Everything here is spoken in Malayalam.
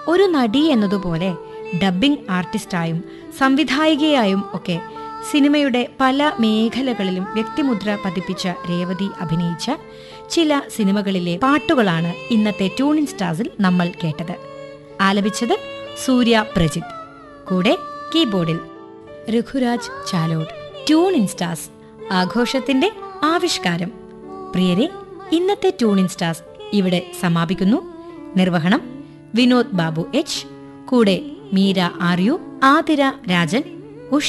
ഒരു നടി എന്നതുപോലെ ഡബ്ബിംഗ് ആർട്ടിസ്റ്റായും സംവിധായികയായും ഒക്കെ സിനിമയുടെ പല മേഖലകളിലും വ്യക്തിമുദ്ര പതിപ്പിച്ച രേവതി അഭിനയിച്ച ചില സിനിമകളിലെ പാട്ടുകളാണ് ഇന്നത്തെ ട്യൂണിൻ സ്റ്റാർസിൽ നമ്മൾ കേട്ടത് ആലപിച്ചത് സൂര്യ പ്രജിത്ത് കൂടെ കീബോർഡിൽ രഘുരാജ് ചാലോഡ് ട്യൂൺ ഇൻസ്റ്റാസ് ആഘോഷത്തിന്റെ ആവിഷ്കാരം പ്രിയരെ ഇന്നത്തെ ട്യൂൺ ഇൻസ്റ്റാസ് ഇവിടെ സമാപിക്കുന്നു നിർവഹണം വിനോദ് ബാബു എച്ച് കൂടെ മീര ആർ യു ആതിര രാജൻ